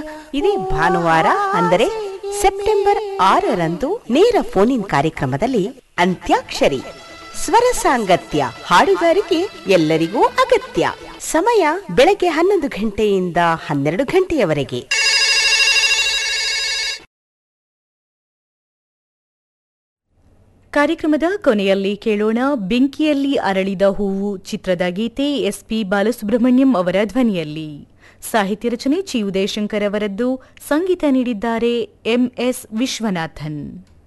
ಇದೇ ಭಾನುವಾರ ಅಂದರೆ ಸೆಪ್ಟೆಂಬರ್ ಆರರಂದು ನೇರ ಫೋನ್ ಇನ್ ಕಾರ್ಯಕ್ರಮದಲ್ಲಿ ಅಂತ್ಯಾಕ್ಷರಿ ಸ್ವರ ಸಾಂಗತ್ಯ ಹಾಡುಗಾರಿಕೆ ಎಲ್ಲರಿಗೂ ಅಗತ್ಯ ಸಮಯ ಬೆಳಗ್ಗೆ ಹನ್ನೊಂದು ಗಂಟೆಯಿಂದ ಹನ್ನೆರಡು ಗಂಟೆಯವರೆಗೆ ಕಾರ್ಯಕ್ರಮದ ಕೊನೆಯಲ್ಲಿ ಕೇಳೋಣ ಬೆಂಕಿಯಲ್ಲಿ ಅರಳಿದ ಹೂವು ಚಿತ್ರದ ಗೀತೆ ಎಸ್ಪಿ ಬಾಲಸುಬ್ರಹ್ಮಣ್ಯಂ ಅವರ ಧ್ವನಿಯಲ್ಲಿ ಸಾಹಿತ್ಯ ರಚನೆ ಚಿ ಉದಯಶಂಕರ್ ಅವರದ್ದು ಸಂಗೀತ ನೀಡಿದ್ದಾರೆ ಎಂಎಸ್ ವಿಶ್ವನಾಥನ್